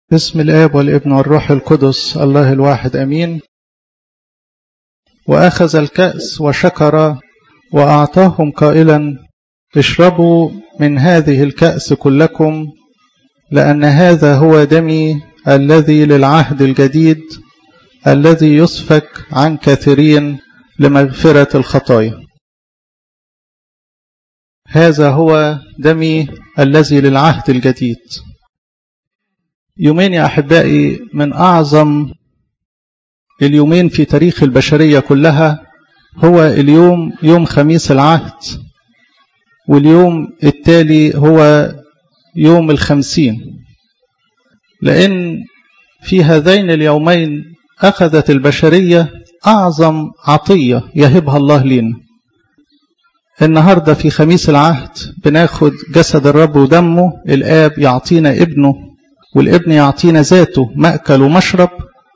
بسم الآب والابن والروح القدس الله الواحد أمين وأخذ الكأس وشكر وأعطاهم قائلا اشربوا من هذه الكأس كلكم لأن هذا هو دمي الذي للعهد الجديد الذي يسفك عن كثيرين لمغفرة الخطايا هذا هو دمي الذي للعهد الجديد يومين يا أحبائي من أعظم اليومين في تاريخ البشرية كلها هو اليوم يوم خميس العهد واليوم التالي هو يوم الخمسين لأن في هذين اليومين أخذت البشرية أعظم عطية يهبها الله لنا النهاردة في خميس العهد بناخد جسد الرب ودمه الآب يعطينا ابنه والابن يعطينا ذاته مأكل ومشرب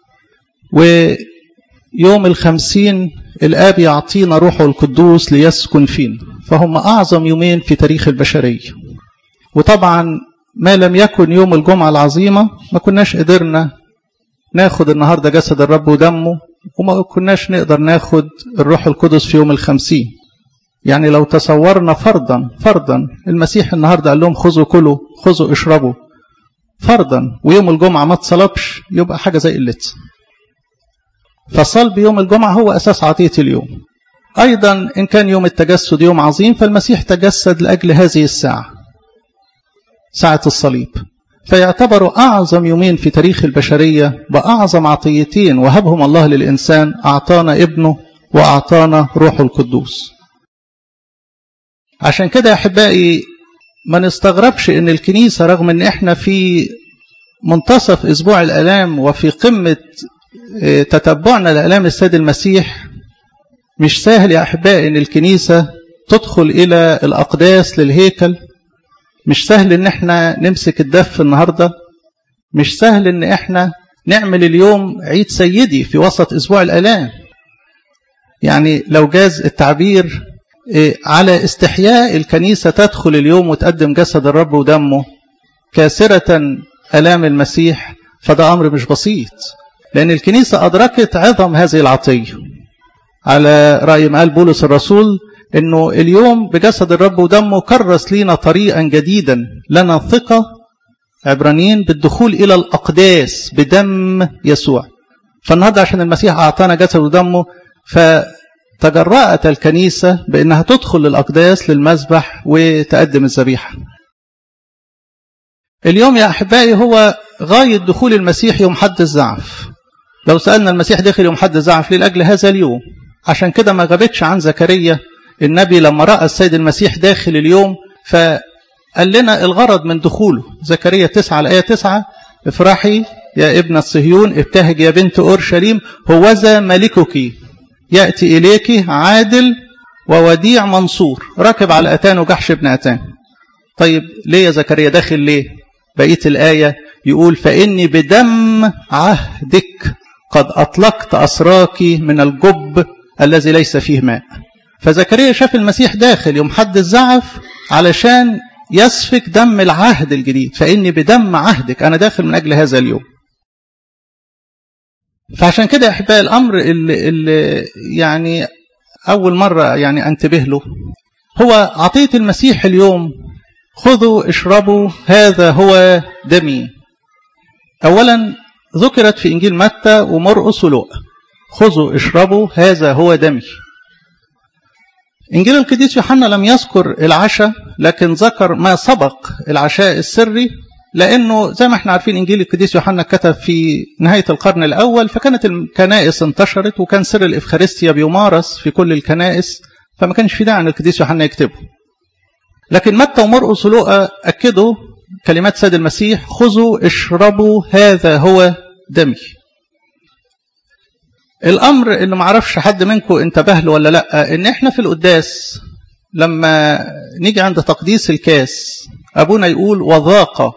ويوم الخمسين الآب يعطينا روحه القدوس ليسكن فينا فهم أعظم يومين في تاريخ البشرية وطبعا ما لم يكن يوم الجمعة العظيمة ما كناش قدرنا ناخد النهاردة جسد الرب ودمه وما كناش نقدر ناخد الروح القدس في يوم الخمسين يعني لو تصورنا فرضا فرضا المسيح النهاردة قال لهم خذوا كلوا خذوا اشربوا فرضا ويوم الجمعة ما اتصلبش يبقى حاجة زي قلت فصلب يوم الجمعة هو أساس عطية اليوم أيضا إن كان يوم التجسد يوم عظيم فالمسيح تجسد لأجل هذه الساعة ساعة الصليب فيعتبروا أعظم يومين في تاريخ البشرية بأعظم عطيتين وهبهم الله للإنسان أعطانا ابنه وأعطانا روحه القدوس عشان كده يا أحبائي ما نستغربش ان الكنيسة رغم ان احنا في منتصف اسبوع الالام وفي قمة تتبعنا لالام السيد المسيح مش سهل يا احبائي ان الكنيسة تدخل الى الاقداس للهيكل مش سهل ان احنا نمسك الدف النهاردة مش سهل ان احنا نعمل اليوم عيد سيدي في وسط اسبوع الالام يعني لو جاز التعبير على استحياء الكنيسة تدخل اليوم وتقدم جسد الرب ودمه كاسرة ألام المسيح فده أمر مش بسيط لأن الكنيسة أدركت عظم هذه العطية على رأي ما قال بولس الرسول أنه اليوم بجسد الرب ودمه كرس لينا طريقا جديدا لنا ثقة عبرانيين بالدخول إلى الأقداس بدم يسوع فالنهارده عشان المسيح أعطانا جسد ودمه ف تجرأت الكنيسة بأنها تدخل للأقداس للمذبح وتقدم الذبيحة اليوم يا أحبائي هو غاية دخول المسيح يوم حد الزعف لو سألنا المسيح دخل يوم حد الزعف ليه لأجل هذا اليوم عشان كده ما غابتش عن زكريا النبي لما رأى السيد المسيح داخل اليوم فقال لنا الغرض من دخوله زكريا 9 الآية 9 افرحي يا ابنة صهيون ابتهج يا بنت أورشليم هوذا ملكك يأتي إليك عادل ووديع منصور راكب على أتان وجحش ابن أتان طيب ليه يا زكريا داخل ليه بقية الآية يقول فإني بدم عهدك قد أطلقت أسراك من الجب الذي ليس فيه ماء فزكريا شاف المسيح داخل يوم حد الزعف علشان يسفك دم العهد الجديد فإني بدم عهدك أنا داخل من أجل هذا اليوم فعشان كده يا احبائي الامر اللي, اللي يعني اول مره يعني انتبه له هو عطيه المسيح اليوم خذوا اشربوا هذا هو دمي اولا ذكرت في انجيل متى ومرقس ولوقا خذوا اشربوا هذا هو دمي انجيل القديس يوحنا لم يذكر العشاء لكن ذكر ما سبق العشاء السري لأنه زي ما احنا عارفين إنجيل القديس يوحنا كتب في نهاية القرن الأول فكانت الكنائس انتشرت وكان سر الإفخارستيا بيمارس في كل الكنائس فما كانش في داعي أن القديس يوحنا يكتبه لكن متى ومرقس ولوقا أكدوا كلمات سيد المسيح خذوا اشربوا هذا هو دمي الأمر اللي معرفش حد منكم انتبه له ولا لأ إن احنا في القداس لما نيجي عند تقديس الكاس أبونا يقول وذاق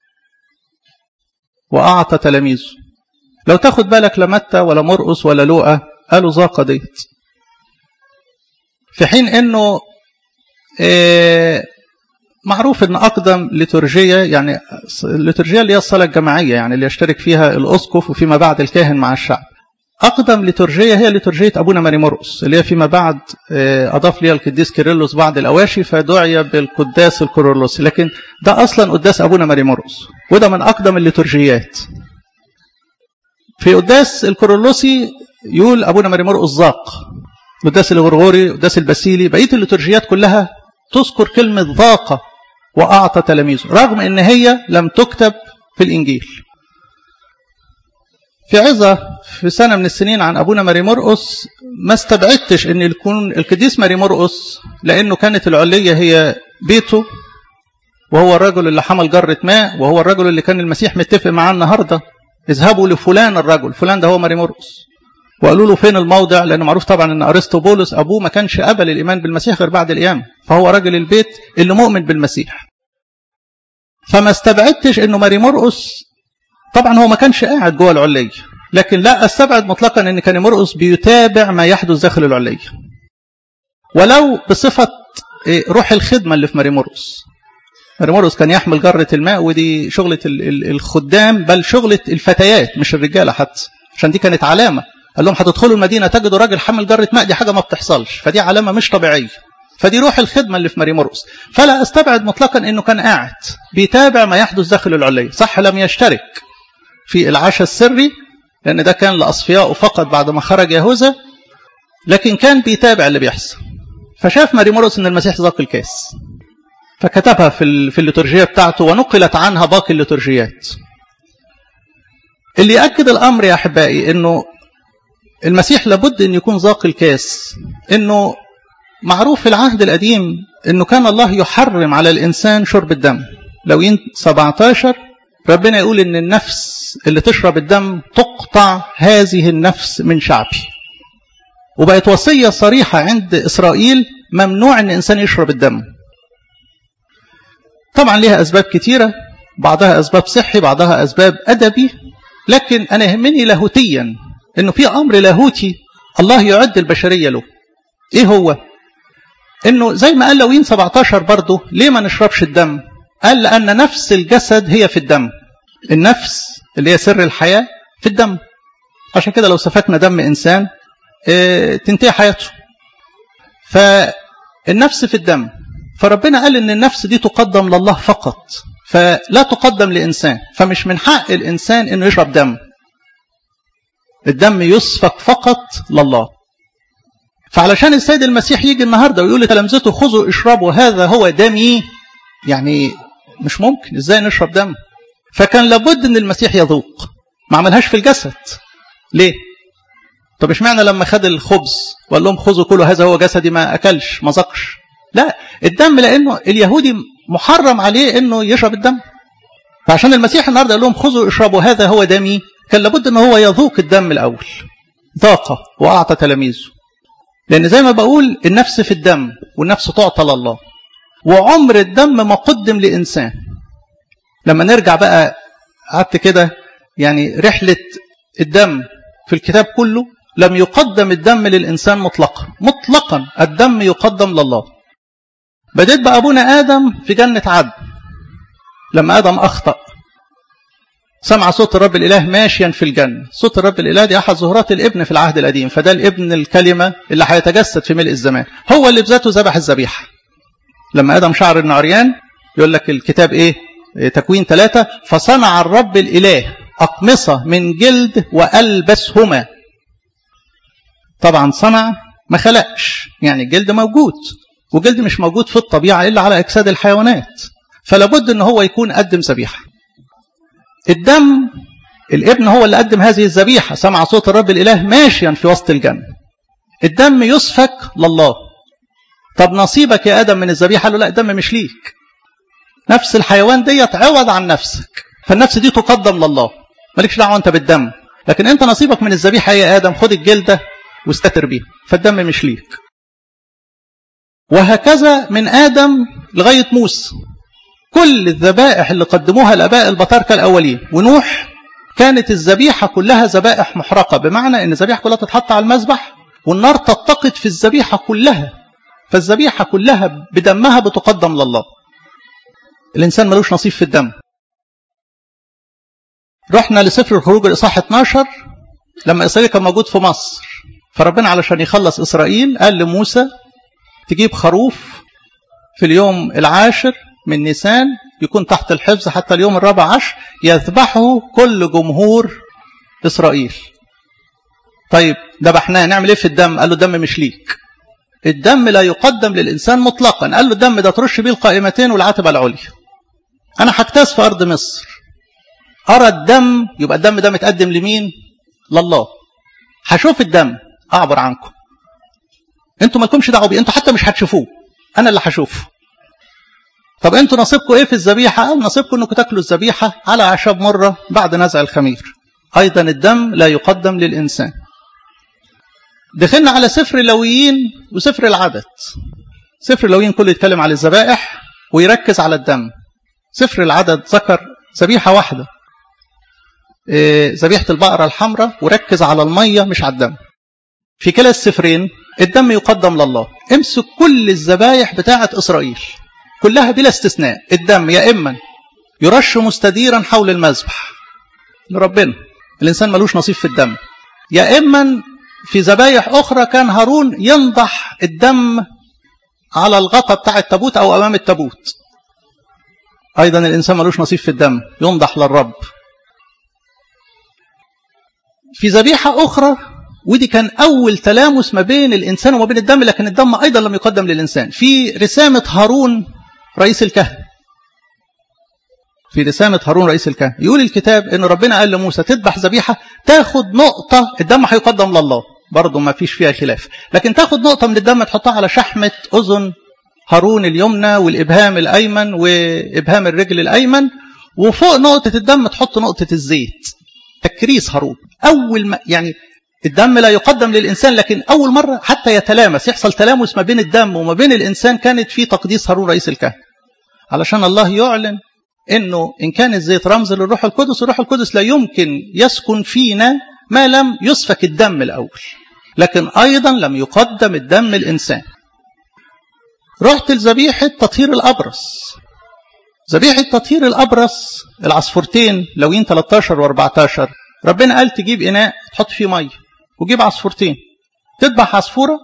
وأعطى تلاميذه لو تاخد بالك لا متى ولا مرقس ولا لوقا قالوا ذاق ديت في حين انه معروف ان اقدم ليتورجيه يعني الليتورجيه اللي هي الصلاه الجماعيه يعني اللي يشترك فيها الاسقف وفيما بعد الكاهن مع الشعب اقدم ليتورجيه هي ليتورجيه ابونا ماري مرقس اللي هي فيما بعد اضاف ليها القديس كيرلس بعض الاواشي فدعي بالقداس الكورولوسي لكن ده اصلا قداس ابونا ماري مرقس وده من اقدم الليتورجيات في قداس الكورولوسي يقول ابونا ماري مرقس ذاق قداس الغرغوري قداس البسيلي بقيه الليتورجيات كلها تذكر كلمه ذاق واعطى تلاميذه رغم ان هي لم تكتب في الانجيل في عظة في سنة من السنين عن أبونا ماري مرقس ما استبعدتش أن يكون القديس ماري مرقس لأنه كانت العلية هي بيته وهو الرجل اللي حمل جرة ماء وهو الرجل اللي كان المسيح متفق معاه النهاردة اذهبوا لفلان الرجل فلان ده هو ماري مرقس وقالوا له فين الموضع لأنه معروف طبعا أن أرسطو بولس أبوه ما كانش قبل الإيمان بالمسيح غير بعد القيامة فهو رجل البيت اللي مؤمن بالمسيح فما استبعدتش أنه ماري مرقس طبعا هو ما كانش قاعد جوه العلية لكن لا استبعد مطلقا ان كان مرقس بيتابع ما يحدث داخل العلية ولو بصفة روح الخدمة اللي في ماري مرقس ماري مرقس كان يحمل جرة الماء ودي شغلة الخدام بل شغلة الفتيات مش الرجالة حتى عشان دي كانت علامة قال لهم هتدخلوا المدينة تجدوا راجل حمل جرة ماء دي حاجة ما بتحصلش فدي علامة مش طبيعية فدي روح الخدمة اللي في ماري مرقس فلا استبعد مطلقا انه كان قاعد بيتابع ما يحدث داخل العلية صح لم يشترك في العشاء السري لأن ده كان لأصفياء فقط بعد ما خرج يهوذا لكن كان بيتابع اللي بيحصل فشاف ماري مرقس ان المسيح ذاق الكاس فكتبها في في الليتورجيه بتاعته ونقلت عنها باقي الليتورجيات اللي ياكد الامر يا احبائي انه المسيح لابد ان يكون ذاق الكاس انه معروف في العهد القديم انه كان الله يحرم على الانسان شرب الدم لو 17 ربنا يقول ان النفس اللي تشرب الدم تقطع هذه النفس من شعبي وبقت وصية صريحة عند إسرائيل ممنوع أن إنسان يشرب الدم طبعا لها أسباب كتيرة بعضها أسباب صحي بعضها أسباب أدبي لكن أنا يهمني لاهوتيا أنه في أمر لاهوتي الله يعد البشرية له إيه هو؟ أنه زي ما قال لوين 17 برضه ليه ما نشربش الدم؟ قال لأن نفس الجسد هي في الدم النفس اللي هي سر الحياة في الدم عشان كده لو سفكنا دم إنسان اه تنتهي حياته فالنفس في الدم فربنا قال إن النفس دي تقدم لله فقط فلا تقدم لإنسان فمش من حق الإنسان إنه يشرب دم الدم يسفك فقط لله فعلشان السيد المسيح يجي النهارده ويقول لتلامذته خذوا اشربوا هذا هو دمي يعني مش ممكن ازاي نشرب دم فكان لابد ان المسيح يذوق ما عملهاش في الجسد ليه طب اشمعنى لما خد الخبز وقال لهم خذوا كلوا هذا هو جسدي ما اكلش ما ذقش لا الدم لانه اليهودي محرم عليه انه يشرب الدم فعشان المسيح النهارده قال لهم خذوا اشربوا هذا هو دمي كان لابد ان هو يذوق الدم الاول ذاق واعطى تلاميذه لان زي ما بقول النفس في الدم والنفس تعطى لله وعمر الدم ما قدم لانسان لما نرجع بقى قعدت كده يعني رحلة الدم في الكتاب كله لم يقدم الدم للإنسان مطلقا مطلقا الدم يقدم لله بديت بأبونا آدم في جنة عدن لما آدم أخطأ سمع صوت الرب الإله ماشيا في الجنة صوت الرب الإله دي أحد ظهورات الابن في العهد القديم فده الابن الكلمة اللي هيتجسد في ملء الزمان هو اللي بذاته ذبح الذبيحة لما آدم شعر إنه عريان يقول لك الكتاب إيه تكوين ثلاثة فصنع الرب الإله أقمصة من جلد وألبسهما طبعا صنع ما خلقش يعني الجلد موجود والجلد مش موجود في الطبيعة إلا على أجساد الحيوانات فلابد أن هو يكون قدم ذبيحة الدم الابن هو اللي قدم هذه الذبيحة سمع صوت الرب الإله ماشيا في وسط الجنة الدم يسفك لله طب نصيبك يا آدم من الذبيحة له لا الدم مش ليك نفس الحيوان ديت عوض عن نفسك فالنفس دي تقدم لله مالكش دعوه انت بالدم لكن انت نصيبك من الذبيحه يا ادم خد الجلده واستتر بيها فالدم مش ليك وهكذا من ادم لغايه موسى كل الذبائح اللي قدموها الاباء البطاركه الاولين ونوح كانت الذبيحه كلها ذبائح محرقه بمعنى ان الذبيحه كلها تتحط على المذبح والنار تتقد في الذبيحه كلها فالذبيحه كلها بدمها بتقدم لله الإنسان ملوش نصيب في الدم رحنا لسفر الخروج الإصحاح 12 لما إسرائيل كان موجود في مصر فربنا علشان يخلص إسرائيل قال لموسى تجيب خروف في اليوم العاشر من نيسان يكون تحت الحفظ حتى اليوم الرابع عشر يذبحه كل جمهور إسرائيل طيب ذبحناه نعمل ايه في الدم قال له الدم مش ليك الدم لا يقدم للإنسان مطلقا قال له الدم ده ترش بيه القائمتين والعتبة العليا أنا هجتاز في أرض مصر أرى الدم يبقى الدم ده متقدم لمين لله هشوف الدم أعبر عنكم انتوا مالكمش دعوه بيه انتوا حتى مش هتشوفوه انا اللي هشوفه طب انتوا نصيبكم ايه في الذبيحه قال نصيبكم انكم تاكلوا الذبيحه على اعشاب مره بعد نزع الخمير ايضا الدم لا يقدم للانسان دخلنا على سفر اللويين وسفر العدد سفر اللويين كله يتكلم على الذبائح ويركز على الدم سفر العدد ذكر ذبيحه واحده ذبيحه البقره الحمراء وركز على الميه مش على الدم في كلا السفرين الدم يقدم لله امسك كل الذبايح بتاعه اسرائيل كلها بلا استثناء الدم يا اما يرش مستديرا حول المذبح لربنا الانسان ملوش نصيب في الدم يا اما في ذبايح اخرى كان هارون ينضح الدم على الغطا بتاع التابوت او امام التابوت ايضا الانسان ملوش نصيب في الدم ينضح للرب في ذبيحه اخرى ودي كان أول تلامس ما بين الإنسان وما بين الدم لكن الدم أيضا لم يقدم للإنسان في رسامة هارون رئيس الكهنة في رسامة هارون رئيس الكهنة يقول الكتاب أن ربنا قال لموسى تذبح ذبيحة تاخد نقطة الدم هيقدم لله برضه ما فيش فيها خلاف لكن تاخد نقطة من الدم تحطها على شحمة أذن هارون اليمنى والإبهام الأيمن وإبهام الرجل الأيمن وفوق نقطة الدم تحط نقطة الزيت تكريس هارون أول ما يعني الدم لا يقدم للإنسان لكن أول مرة حتى يتلامس يحصل تلامس ما بين الدم وما بين الإنسان كانت في تقديس هارون رئيس الكهنة علشان الله يعلن أنه إن كان الزيت رمز للروح القدس الروح القدس لا يمكن يسكن فينا ما لم يسفك الدم الأول لكن أيضا لم يقدم الدم الإنسان رحت لذبيحة تطهير الأبرص ذبيحة تطهير الأبرص العصفورتين لوين 13 و14 ربنا قال تجيب إناء تحط فيه مية وجيب عصفورتين تذبح عصفورة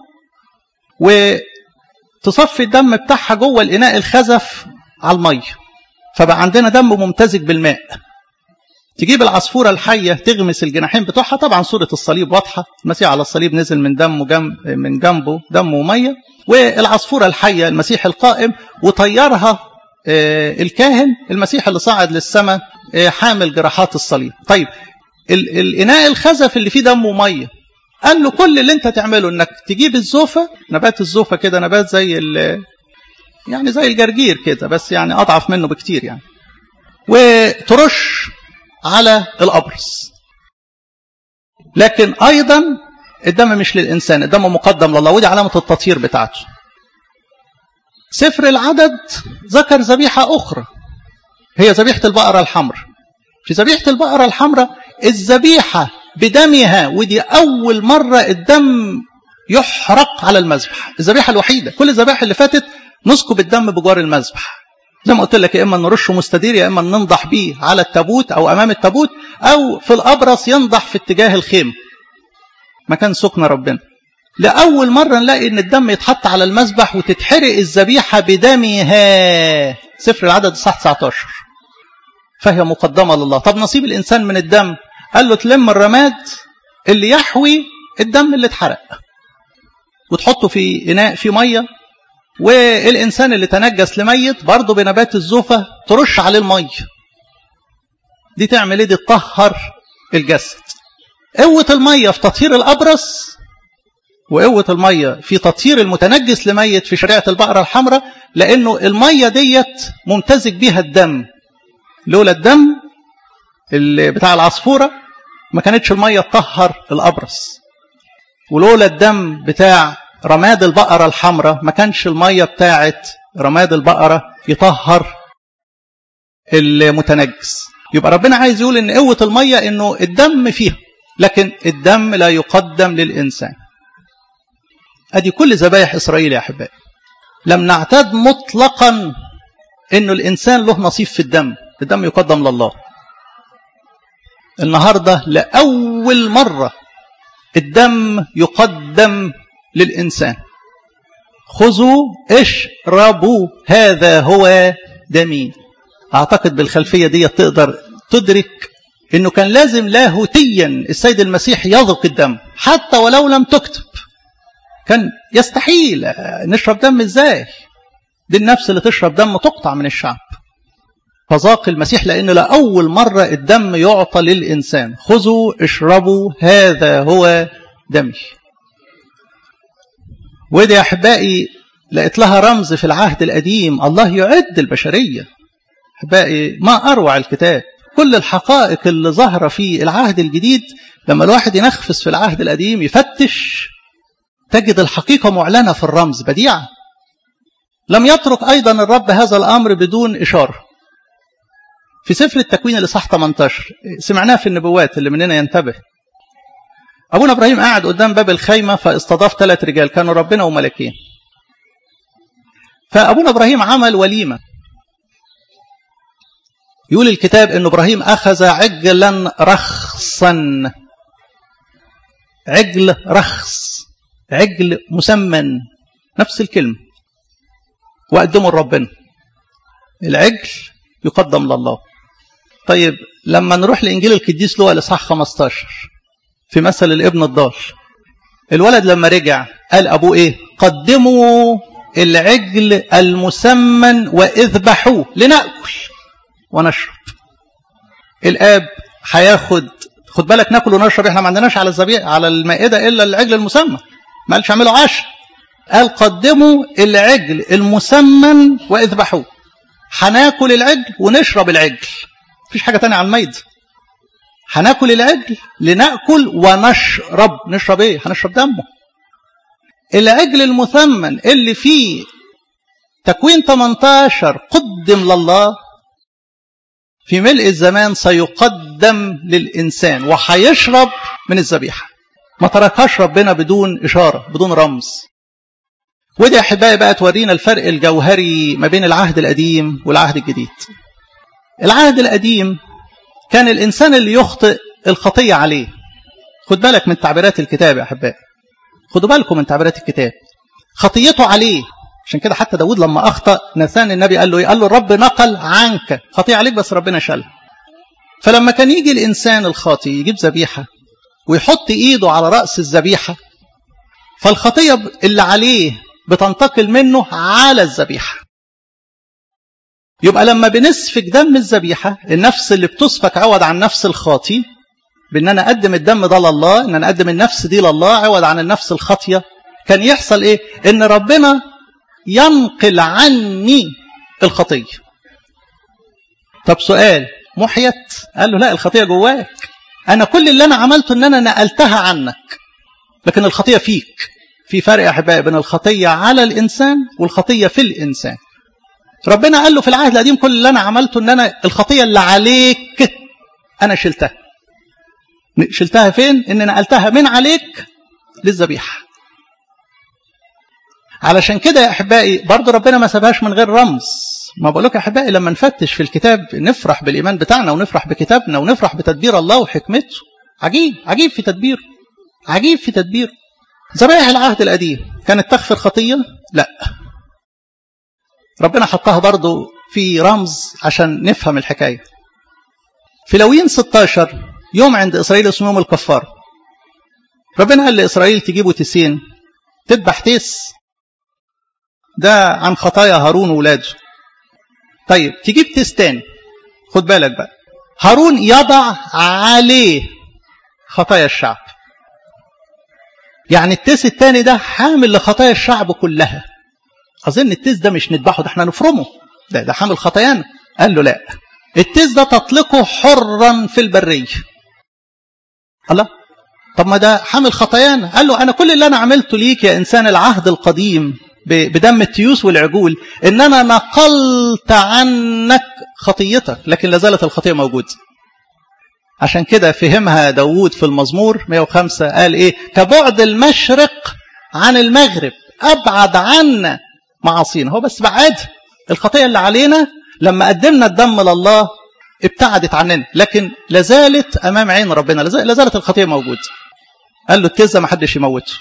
وتصفي الدم بتاعها جوه الإناء الخزف على المية فبقى عندنا دم ممتزج بالماء تجيب العصفورة الحية تغمس الجناحين بتوعها طبعا صورة الصليب واضحة المسيح على الصليب نزل من دمه جنب من جنبه دم ومية والعصفورة الحية المسيح القائم وطيرها الكاهن المسيح اللي صعد للسماء حامل جراحات الصليب طيب الإناء الخزف اللي فيه دم ومية قال له كل اللي انت تعمله انك تجيب الزوفة نبات الزوفة كده نبات زي ال يعني زي الجرجير كده بس يعني أضعف منه بكتير يعني وترش على الأبرص لكن أيضا الدم مش للإنسان الدم مقدم لله ودي علامة التطهير بتاعته سفر العدد ذكر ذبيحة أخرى هي ذبيحة البقرة الحمراء في ذبيحة البقرة الحمراء الذبيحة بدمها ودي أول مرة الدم يحرق على المذبح الذبيحة الوحيدة كل الذبائح اللي فاتت نسكب الدم بجوار المذبح زي ما قلت لك يا إما نرشه مستدير يا إما ننضح بيه على التابوت أو أمام التابوت أو في الأبرص ينضح في اتجاه الخيم مكان سكن ربنا لأول مرة نلاقي إن الدم يتحط على المذبح وتتحرق الذبيحة بدمها سفر العدد الصح 19 فهي مقدمة لله طب نصيب الإنسان من الدم قال له تلم الرماد اللي يحوي الدم اللي اتحرق وتحطه في إناء في مية والإنسان اللي تنجس لميت برضه بنبات الزوفة ترش عليه المية دي تعمل ايه دي تطهر الجسد قوة المية في تطهير الأبرص وقوة المية في تطهير المتنجس لميت في شريعة البقرة الحمراء لأنه المية ديت ممتزج بيها الدم لولا الدم اللي بتاع العصفورة ما كانتش المية تطهر الأبرص ولولا الدم بتاع رماد البقرة الحمراء ما كانش المية بتاعت رماد البقرة يطهر المتنجس يبقى ربنا عايز يقول ان قوة المية انه الدم فيها لكن الدم لا يقدم للإنسان ادي كل ذبايح إسرائيل يا أحبائي لم نعتاد مطلقا انه الانسان له نصيب في الدم الدم يقدم لله النهارده لاول مره الدم يقدم للانسان خذوا اشربوا هذا هو دمي اعتقد بالخلفيه دي تقدر تدرك انه كان لازم لاهوتيا السيد المسيح يذوق الدم حتى ولو لم تكتب كان يستحيل نشرب دم ازاي دي النفس اللي تشرب دم تقطع من الشعب فذاق المسيح لأن لأول مرة الدم يعطى للإنسان خذوا اشربوا هذا هو دمي ودي يا أحبائي لقيت لها رمز في العهد القديم الله يعد البشرية أحبائي ما أروع الكتاب كل الحقائق اللي ظاهرة في العهد الجديد لما الواحد ينخفس في العهد القديم يفتش تجد الحقيقة معلنة في الرمز بديعة لم يترك أيضا الرب هذا الأمر بدون إشارة في سفر التكوين الإصحاح 18 سمعناه في النبوات اللي مننا ينتبه أبونا إبراهيم قاعد قدام باب الخيمة فاستضاف ثلاث رجال كانوا ربنا وملكين فأبونا إبراهيم عمل وليمة يقول الكتاب أن إبراهيم أخذ عجلا رخصا عجل رخص عجل مسمن نفس الكلمة وقدمه لربنا العجل يقدم لله طيب لما نروح لإنجيل القديس لوقا الإصحاح 15 في مثل الابن الضال الولد لما رجع قال أبوه إيه قدموا العجل المسمن واذبحوه لنأكل ونشرب الآب هياخد خد بالك ناكل ونشرب احنا ما عندناش على الذبيح على المائدة إلا العجل المسمن ما قالش اعملوا عشاء قال قدموا العجل المسمن واذبحوه هناكل العجل ونشرب العجل مفيش حاجة تانية على الميد هناكل العجل لنأكل ونشرب نشرب ايه هنشرب دمه العجل المثمن اللي فيه تكوين 18 قدم لله في ملء الزمان سيقدم للإنسان وهيشرب من الذبيحة ما تركهاش ربنا بدون إشارة بدون رمز ودي يا أحبائي بقى تورينا الفرق الجوهري ما بين العهد القديم والعهد الجديد العهد القديم كان الإنسان اللي يخطئ الخطية عليه خد بالك من تعبيرات الكتاب يا أحبائي خدوا بالكم من تعبيرات الكتاب خطيته عليه عشان كده حتى داود لما أخطأ نسان النبي قال له إيه؟ قال له الرب نقل عنك خطية عليك بس ربنا شالها فلما كان يجي الإنسان الخاطي يجيب ذبيحة ويحط إيده على رأس الذبيحة فالخطية اللي عليه بتنتقل منه على الذبيحة يبقى لما بنسفك دم الذبيحة النفس اللي بتسفك عوض عن نفس الخاطي بان انا اقدم الدم ده لله ان انا اقدم النفس دي لله عوض عن النفس الخاطيه كان يحصل ايه ان ربنا ينقل عني الخطيه طب سؤال محيت قال له لا الخطيه جواك انا كل اللي انا عملته ان انا نقلتها عنك لكن الخطيه فيك في فرق يا احبائي بين الخطيه على الانسان والخطيه في الانسان ربنا قال له في العهد القديم كل اللي انا عملته ان انا الخطيه اللي عليك انا شلتها شلتها فين ان نقلتها من عليك للذبيحه علشان كده يا احبائي برضه ربنا ما سابهاش من غير رمز ما بقول لك يا احبائي لما نفتش في الكتاب نفرح بالايمان بتاعنا ونفرح بكتابنا ونفرح بتدبير الله وحكمته عجيب عجيب في تدبيره عجيب في تدبيره ذبائح العهد القديم كانت تغفر خطيه لا ربنا حطها برضه في رمز عشان نفهم الحكايه في لوين 16 يوم عند إسرائيل اسمه يوم الكفار ربنا قال لإسرائيل تجيبوا تسين تذبح تيس ده عن خطايا هارون وولاده طيب تجيب تيس تاني خد بالك بقى هارون يضع عليه خطايا الشعب يعني التيس التاني ده حامل لخطايا الشعب كلها أظن التيس ده مش نذبحه ده احنا نفرمه ده ده حامل خطايانا قال له لا التيس ده تطلقه حرا في البريه الله طب ما ده حامل خطايانا قال له انا كل اللي انا عملته ليك يا انسان العهد القديم بدم التيوس والعجول ان انا نقلت عنك خطيتك لكن لازالت الخطيه موجوده عشان كده فهمها داوود في المزمور 105 قال ايه كبعد المشرق عن المغرب ابعد عنا معاصينا هو بس بعد الخطيه اللي علينا لما قدمنا الدم لله ابتعدت عننا لكن لازالت امام عين ربنا لازالت الخطيه موجوده قال له الكذا ما حدش يموته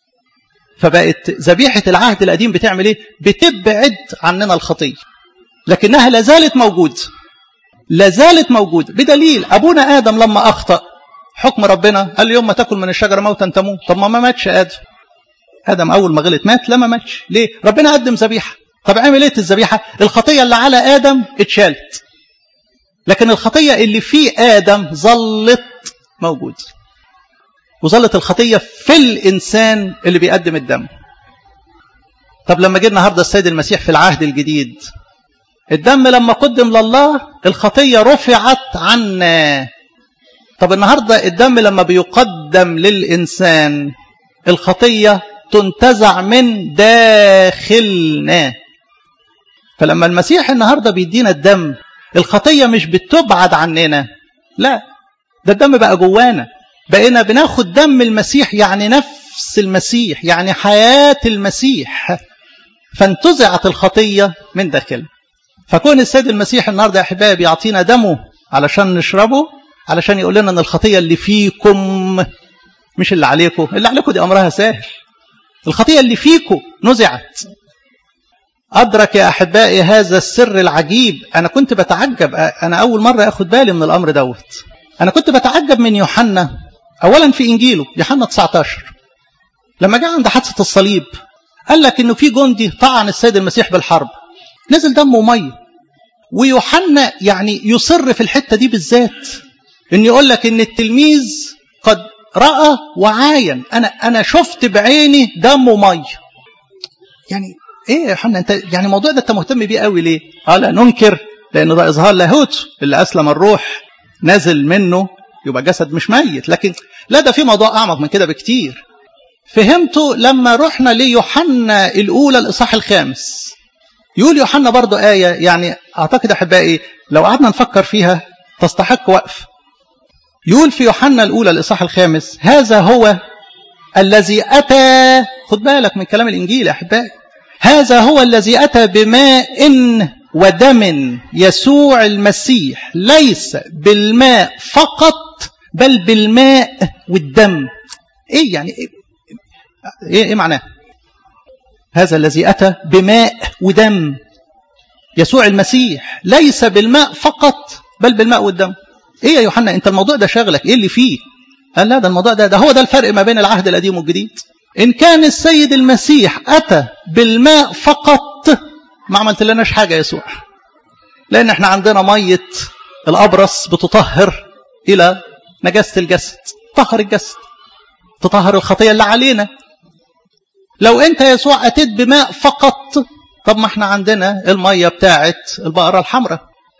فبقت ذبيحه العهد القديم بتعمل ايه بتبعد عننا الخطيه لكنها لازالت موجوده لازالت موجوده بدليل ابونا ادم لما اخطا حكم ربنا قال له يوم ما تاكل من الشجره موتا تموت طب ما ما ماتش ادم ادم اول ما غلط مات لما ماتش ليه ربنا قدم ذبيحه طب عمل ايه الذبيحه الخطيه اللي على ادم اتشالت لكن الخطيه اللي في ادم ظلت موجوده وظلت الخطيه في الانسان اللي بيقدم الدم طب لما جه النهارده السيد المسيح في العهد الجديد الدم لما قدم لله الخطيه رفعت عنا طب النهارده الدم لما بيقدم للانسان الخطيه تنتزع من داخلنا فلما المسيح النهارده بيدينا الدم الخطيه مش بتبعد عننا لا ده الدم بقى جوانا بقينا بناخد دم المسيح يعني نفس المسيح يعني حياه المسيح فانتزعت الخطيه من داخلنا فكون السيد المسيح النهارده يا احبائي بيعطينا دمه علشان نشربه علشان يقول لنا ان الخطيه اللي فيكم مش اللي عليكم اللي عليكم دي امرها سهل الخطيه اللي فيكم نزعت ادرك يا احبائي هذا السر العجيب انا كنت بتعجب انا اول مره اخد بالي من الامر دوت انا كنت بتعجب من يوحنا اولا في انجيله يوحنا 19 لما جاء عند حادثه الصليب قال لك انه في جندي طعن السيد المسيح بالحرب نزل دم وميه ويوحنا يعني يصر في الحته دي بالذات ان يقول لك ان التلميذ قد راى وعاين انا انا شفت بعيني دم وميه يعني ايه يا يوحنا انت يعني الموضوع ده انت مهتم بيه قوي ليه؟ اه لا ننكر لان ده اظهار لاهوت اللي اسلم الروح نازل منه يبقى جسد مش ميت لكن لا ده في موضوع اعمق من كده بكتير فهمته لما رحنا ليوحنا الاولى الاصحاح الخامس يقول يوحنا برضو آية يعني أعتقد أحبائي لو قعدنا نفكر فيها تستحق وقف يقول في يوحنا الأولى الإصحاح الخامس هذا هو الذي أتى خد بالك من كلام الإنجيل يا أحبائي هذا هو الذي أتى بماء ودم يسوع المسيح ليس بالماء فقط بل بالماء والدم ايه يعني ايه ايه, إيه معناه هذا الذي أتى بماء ودم يسوع المسيح ليس بالماء فقط بل بالماء والدم ايه يا يوحنا انت الموضوع ده شغلك ايه اللي فيه قال لا ده الموضوع ده ده هو ده الفرق ما بين العهد القديم والجديد ان كان السيد المسيح اتى بالماء فقط ما عملت لناش حاجه يسوع لان احنا عندنا ميه الابرص بتطهر الى نجاسه الجسد طهر الجسد تطهر الخطيه اللي علينا لو انت يسوع اتيت بماء فقط طب ما احنا عندنا الميه بتاعت البقره الحمراء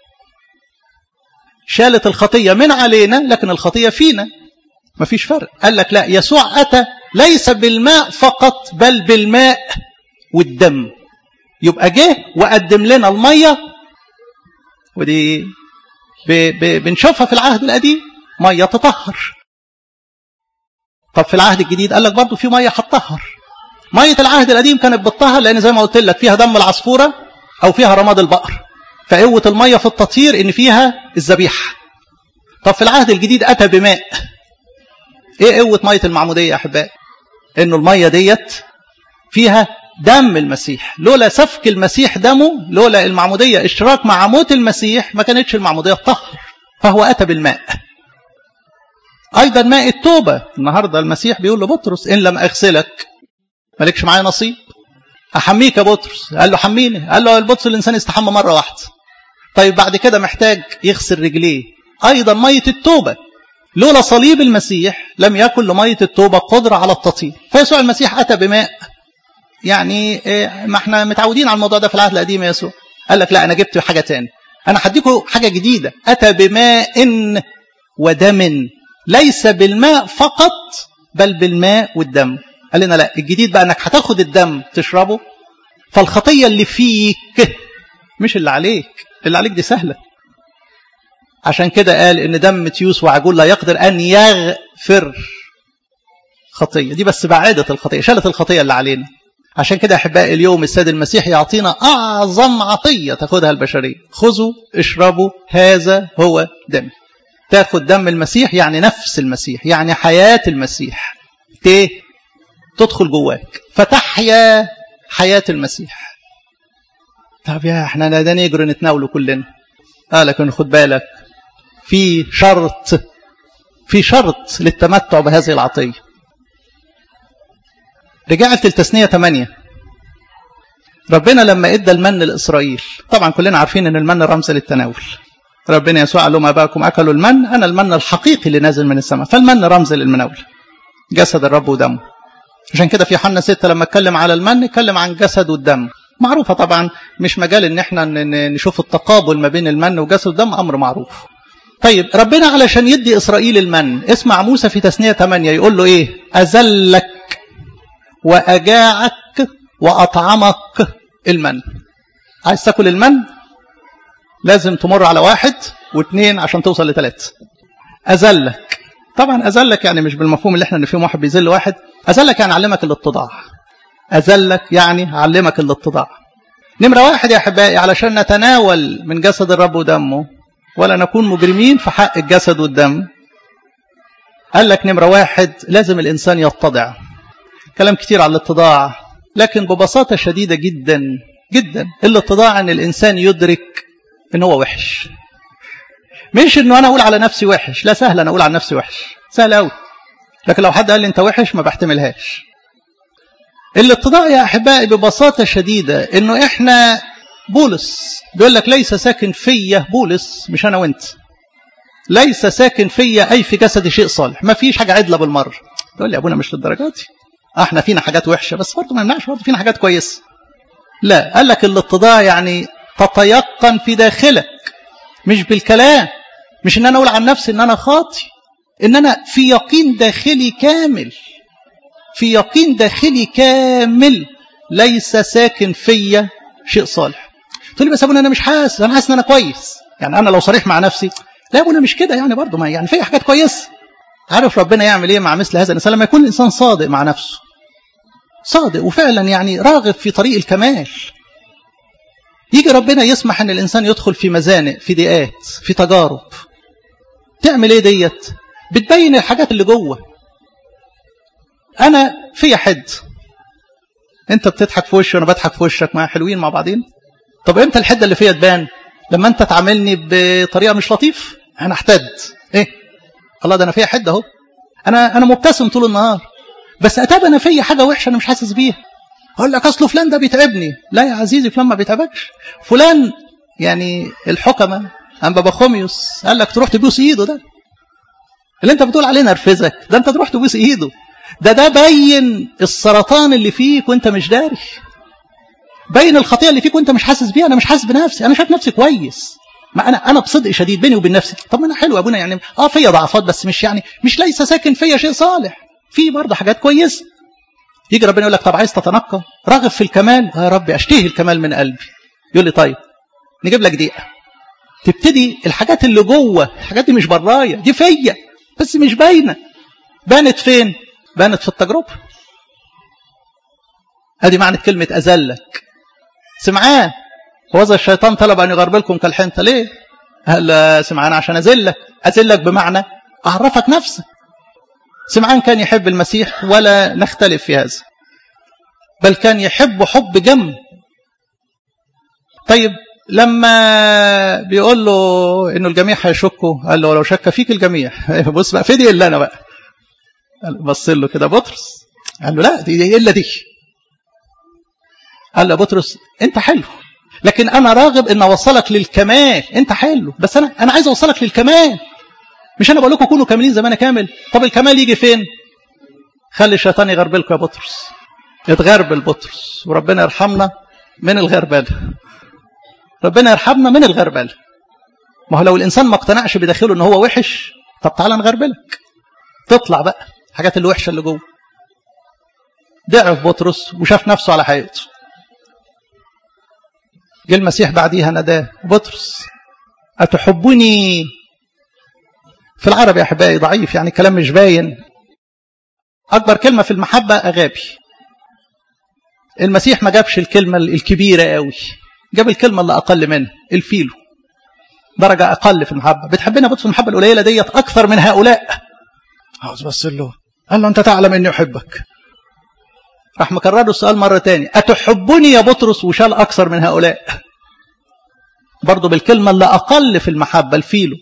شالت الخطيه من علينا لكن الخطيه فينا مفيش فرق قال لك لا يسوع اتى ليس بالماء فقط بل بالماء والدم يبقى جه وقدم لنا الميه ودي ب ب بنشوفها في العهد القديم ميه تطهر طب في العهد الجديد قال لك برضه في ميه هتطهر ميه العهد القديم كانت بتطهر لان زي ما قلت لك فيها دم العصفوره او فيها رماد البقر فقوه الميه في التطهير ان فيها الذبيحه طب في العهد الجديد اتى بماء ايه قوه ميه المعموديه يا احبائي انه الميه ديت فيها دم المسيح لولا سفك المسيح دمه لولا المعموديه اشتراك مع موت المسيح ما كانتش المعموديه تطهر فهو اتى بالماء ايضا ماء التوبه النهارده المسيح بيقول لبطرس ان لم اغسلك مالكش معايا نصيب احميك يا بطرس قال له حميني قال له البطرس الانسان يستحمى مره واحده طيب بعد كده محتاج يغسل رجليه ايضا ميه التوبه لولا صليب المسيح لم يكن لميه التوبه قدره على التطهير فيسوع المسيح اتى بماء يعني ما احنا متعودين على الموضوع ده في العهد القديم يا يسوع قال لك لا انا جبت حاجه تاني انا هديكم حاجه جديده اتى بماء ودم ليس بالماء فقط بل بالماء والدم قال لنا لا الجديد بقى انك هتاخد الدم تشربه فالخطيه اللي فيك مش اللي عليك اللي عليك دي سهله عشان كده قال ان دم تيوس وعجول لا يقدر ان يغفر خطيه دي بس بعدت الخطيه شالت الخطيه اللي علينا عشان كده أحبائي اليوم السيد المسيح يعطينا أعظم عطية تاخدها البشرية خذوا اشربوا هذا هو دم تاخد دم المسيح يعني نفس المسيح يعني حياة المسيح ت تدخل جواك فتحيا حياة المسيح طب يا احنا ده نجري نتناوله كلنا اه لكن خد بالك في شرط في شرط للتمتع بهذه العطية رجعت للتثنية 8 ربنا لما ادى المن لإسرائيل طبعا كلنا عارفين ان المن رمز للتناول ربنا يسوع قال لهم اباكم اكلوا المن انا المن الحقيقي اللي نازل من السماء فالمن رمز للمناول جسد الرب ودمه عشان كده في حنا ستة لما اتكلم على المن اتكلم عن جسد والدم معروفة طبعا مش مجال ان احنا نشوف التقابل ما بين المن وجسد الدم امر معروف طيب ربنا علشان يدي اسرائيل المن اسمع موسى في تثنية 8 يقول له ايه اذلك واجاعك واطعمك المن عايز تاكل المن لازم تمر على واحد واثنين عشان توصل لثلاثة اذلك طبعا اذلك يعني مش بالمفهوم اللي احنا نفهمه واحد بيذل واحد اذلك يعني علمك الاتضاع اذلك يعني علمك الاتضاع نمرة واحد يا احبائي علشان نتناول من جسد الرب ودمه ولا نكون مجرمين في حق الجسد والدم قال لك نمرة واحد لازم الإنسان يتضع كلام كتير على الاتضاع لكن ببساطة شديدة جدا جدا الاتضاع ان الإنسان يدرك ان هو وحش مش انه انا اقول على نفسي وحش لا سهل انا اقول على نفسي وحش سهل قوي لكن لو حد قال لي انت وحش ما بحتملهاش الاتضاع يا احبائي ببساطه شديده انه احنا بولس بيقول لك ليس ساكن فيا بولس مش انا وانت ليس ساكن فيا اي في جسدي شيء صالح ما فيش حاجه عدله بالمره يقول لي يا ابونا مش للدرجه دي احنا فينا حاجات وحشه بس برضه ما يمنعش برضه فينا حاجات كويسه لا قال لك الاتضاع يعني تتيقن في داخلك مش بالكلام مش ان انا اقول عن نفسي ان انا خاطي ان انا في يقين داخلي كامل في يقين داخلي كامل ليس ساكن فيا شيء صالح تقول لي بس ابونا انا مش حاسس انا حاسس ان انا كويس يعني انا لو صريح مع نفسي لا ابونا مش كده يعني برضه ما يعني في حاجات كويسه عارف ربنا يعمل ايه مع مثل هذا الانسان لما يكون الانسان صادق مع نفسه صادق وفعلا يعني راغب في طريق الكمال يجي ربنا يسمح ان الانسان يدخل في مزانق في ضيقات في تجارب تعمل ايه ديت بتبين الحاجات اللي جوه انا في حد انت بتضحك في وشي وانا بضحك في وشك ما حلوين مع بعضين طب امتى الحده اللي فيها تبان لما انت تعاملني بطريقه مش لطيف انا احتد ايه الله ده انا فيها حده اهو انا انا مبتسم طول النهار بس اتابع انا فيا حاجه وحشه انا مش حاسس بيها اقول لك اصله فلان ده بيتعبني لا يا عزيزي فلان ما بيتعبكش فلان يعني الحكمه ام بابا خوميوس قال لك تروح تبوس ايده ده اللي انت بتقول عليه نرفزك ده انت تروح تبوس ايده ده ده بين السرطان اللي فيك وانت مش داري بين الخطيئه اللي فيك وانت مش حاسس بيها انا مش حاسس بنفسي انا شايف نفسي كويس ما انا انا بصدق شديد بيني وبين نفسي طب ما انا حلو يا ابونا يعني اه فيا ضعفات بس مش يعني مش ليس ساكن فيا شيء صالح في برضه حاجات كويسه يجي ربنا يقول لك طب عايز تتنقى راغب في الكمال يا رب اشتهي الكمال من قلبي يقول لي طيب نجيب لك دقيقه تبتدي الحاجات اللي جوه الحاجات دي مش برايا دي فيا بس مش باينه بانت فين بانت في التجربه ادي معنى كلمه اذلك سمعان وذا الشيطان طلب ان يغربلكم كالحنطه ليه قال سمعان عشان اذلك اذلك بمعنى اعرفك نفسك سمعان كان يحب المسيح ولا نختلف في هذا بل كان يحب حب جم طيب لما بيقول له انه الجميع هيشكوا قال له ولو شك فيك الجميع بص بقى فدي الا انا بقى بص له كده بطرس قال له لا دي, دي الا دي قال له بطرس انت حلو لكن انا راغب ان اوصلك للكمال انت حلو بس انا انا عايز اوصلك للكمال مش انا بقول لكم كونوا كاملين زي ما انا كامل طب الكمال يجي فين خلي الشيطان يغربلكم يا بطرس يتغربل بطرس وربنا يرحمنا من الغربله ربنا يرحمنا من الغربله ما هو لو الانسان ما اقتنعش بداخله ان هو وحش طب تعالى نغربلك تطلع بقى الحاجات اللي وحشه اللي جوه ضعف بطرس وشاف نفسه على حقيقته جه المسيح بعديها ناداه بطرس أتحبني في العربي يا أحبائي ضعيف يعني كلام مش باين أكبر كلمة في المحبة أغابي المسيح ما جابش الكلمة الكبيرة قوي جاب الكلمة اللي أقل منها الفيلو درجة أقل في المحبة بتحبنا بص المحبة القليلة ديت أكثر من هؤلاء عاوز بس له قال له أنت تعلم إني أحبك راح مكرر له السؤال مرة تاني أتحبني يا بطرس وشال أكثر من هؤلاء برضه بالكلمة اللي أقل في المحبة الفيلو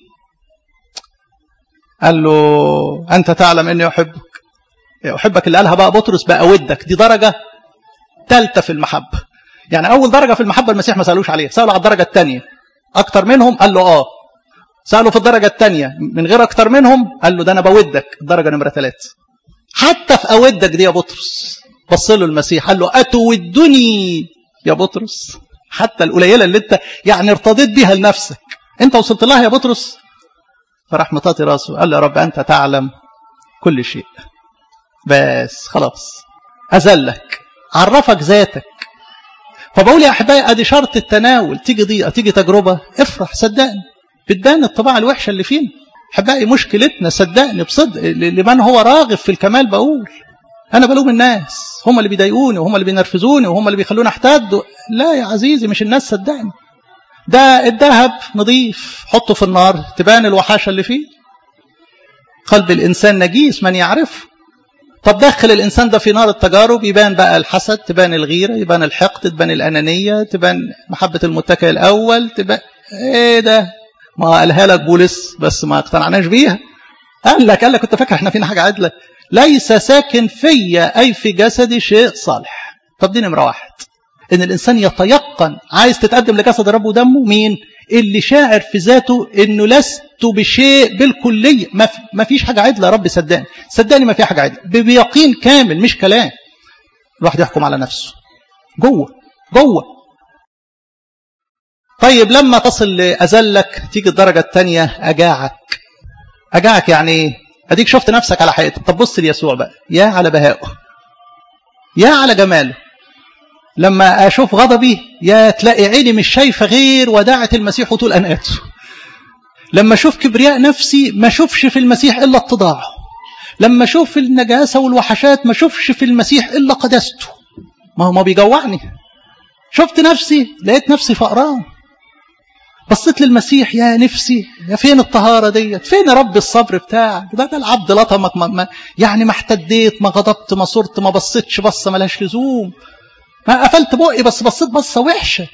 قال له أنت تعلم إني أحبك أحبك اللي قالها بقى بطرس بقى ودك دي درجة ثالثة في المحبة يعني أول درجة في المحبة المسيح ما سألوش عليها سألوا على الدرجة الثانية أكتر منهم قال له آه سألوا في الدرجة الثانية من غير أكتر منهم قال له ده أنا بودك الدرجة نمرة ثلاثة حتى في أودك دي يا بطرس بص له المسيح قال له أتودني يا بطرس حتى القليلة اللي أنت يعني ارتضيت بيها لنفسك أنت وصلت لها يا بطرس فراح مطاطي راسه قال له يا رب أنت تعلم كل شيء بس خلاص أذلك عرفك ذاتك فبقول يا أحبائي أدي شرط التناول تيجي ضيقة تيجي تجربة افرح صدقني بتبان الطباع الوحشة اللي فينا أحبائي مشكلتنا صدقني بصدق لمن هو راغب في الكمال بقول أنا بلوم الناس هم اللي بيضايقوني وهم اللي بينرفزوني وهم اللي بيخلوني أحتد لا يا عزيزي مش الناس صدقني ده الذهب نظيف حطه في النار تبان الوحاشة اللي فيه قلب الإنسان نجيس من يعرفه طب دخل الإنسان ده في نار التجارب يبان بقى الحسد تبان الغيرة يبان الحقد تبان الأنانية تبان محبة المتكئ الأول تبان إيه ده ما قالها لك بولس بس ما اقتنعناش بيها قال لك قال لك كنت فاكر احنا فينا حاجة عدلة ليس ساكن فيا أي في جسدي شيء صالح طب دي نمرة واحد إن الإنسان يتيقن عايز تتقدم لجسد الرب ودمه مين اللي شاعر في ذاته إنه لست بشيء بالكلية ما فيش حاجة عدلة يا رب صدقني صدقني ما في حاجة عدلة بيقين كامل مش كلام الواحد يحكم على نفسه جوه جوه طيب لما تصل لأذلك تيجي الدرجة الثانية أجاعك أجاعك يعني ايه أديك شفت نفسك على حقيقتك طب بص ليسوع بقى يا على بهائه يا على جماله لما أشوف غضبي يا تلاقي عيني مش شايفة غير وداعة المسيح وطول أناته لما أشوف كبرياء نفسي ما أشوفش في المسيح إلا اتضاعه لما أشوف النجاسة والوحشات ما أشوفش في المسيح إلا قداسته ما هو ما بيجوعني شفت نفسي لقيت نفسي فقران بصيت للمسيح يا نفسي يا فين الطهارة ديت فين يا رب الصبر بتاعك ده ده العبد لطمك ما ما يعني ما احتديت ما غضبت ما صرت ما بصيتش بصة ملهاش لزوم ما قفلت بقي بس بصيت بصة وحشة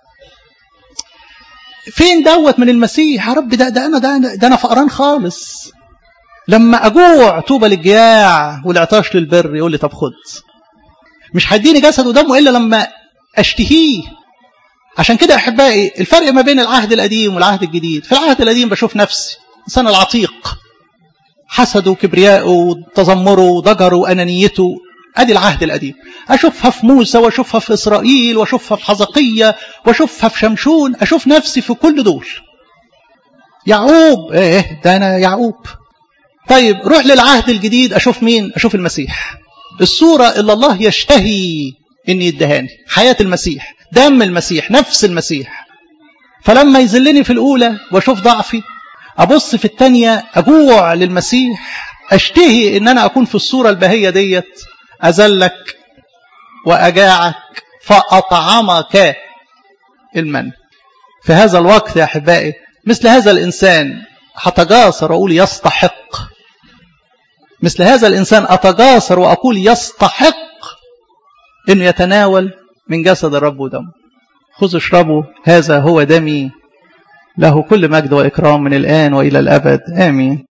فين دوت من المسيح يا رب ده ده انا ده, ده انا فقران خالص لما اجوع طوبى للجياع والعطاش للبر يقول لي طب خد مش هيديني جسد ودمه الا لما اشتهيه عشان كده احبائي الفرق ما بين العهد القديم والعهد الجديد في العهد القديم بشوف نفسي انسان العتيق حسده وكبريائه وتذمره وضجره وانانيته ادي العهد القديم اشوفها في موسى واشوفها في اسرائيل واشوفها في حزقية واشوفها في شمشون اشوف نفسي في كل دول يعقوب ايه ده انا يعقوب طيب روح للعهد الجديد اشوف مين اشوف المسيح الصورة اللي الله يشتهي ان يدهاني حياة المسيح دم المسيح نفس المسيح فلما يذلني في الاولى واشوف ضعفي ابص في الثانية اجوع للمسيح اشتهي ان انا اكون في الصورة البهية ديت أذلك وأجاعك فأطعمك المن في هذا الوقت يا أحبائي مثل هذا الإنسان هتجاسر وأقول يستحق مثل هذا الإنسان أتجاسر وأقول يستحق أنه يتناول من جسد الرب ودمه خذوا اشربوا هذا هو دمي له كل مجد وإكرام من الآن وإلى الأبد آمين